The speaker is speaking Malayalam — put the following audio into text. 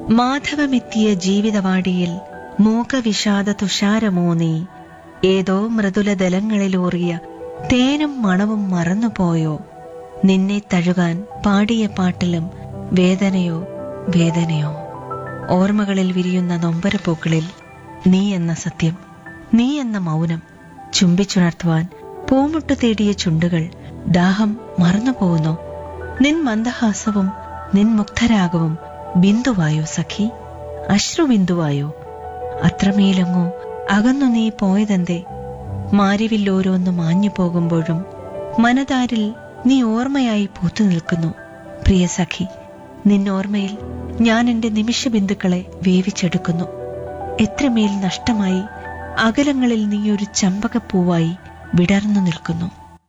മാധവമെത്തിയ ജീവിതവാടിയിൽ മൂകവിഷാദ തുഷാരമോ നീ ഏതോ മൃദുലദലങ്ങളിലൂറിയ തേനും മണവും മറന്നുപോയോ നിന്നെ തഴുകാൻ പാടിയ പാട്ടിലും വേദനയോ വേദനയോ ഓർമ്മകളിൽ വിരിയുന്ന നൊമ്പരപ്പൂക്കളിൽ നീ എന്ന സത്യം നീ എന്ന മൗനം ചുംബിച്ചുണർത്തുവാൻ പൂമുട്ടു തേടിയ ചുണ്ടുകൾ ദാഹം മറന്നുപോകുന്നു നിൻ മന്ദഹാസവും നിൻ മുക്തരാഗവും ബിന്ദുവായോ സഖി അശ്രുബിന്ദുവായോ അത്രമേലങ്ങോ അകന്നു നീ പോയതെന്തേ മാരിവിൽ ഓരോന്ന് മാഞ്ഞു പോകുമ്പോഴും മനതാരിൽ നീ ഓർമ്മയായി പൂത്തു നിൽക്കുന്നു പ്രിയ സഖി നിന്നോർമ്മയിൽ ഞാൻ എന്റെ നിമിഷബിന്ദുക്കളെ വേവിച്ചെടുക്കുന്നു എത്രമേൽ നഷ്ടമായി അകലങ്ങളിൽ നീ ഒരു ചമ്പകപ്പൂവായി വിടർന്നു നിൽക്കുന്നു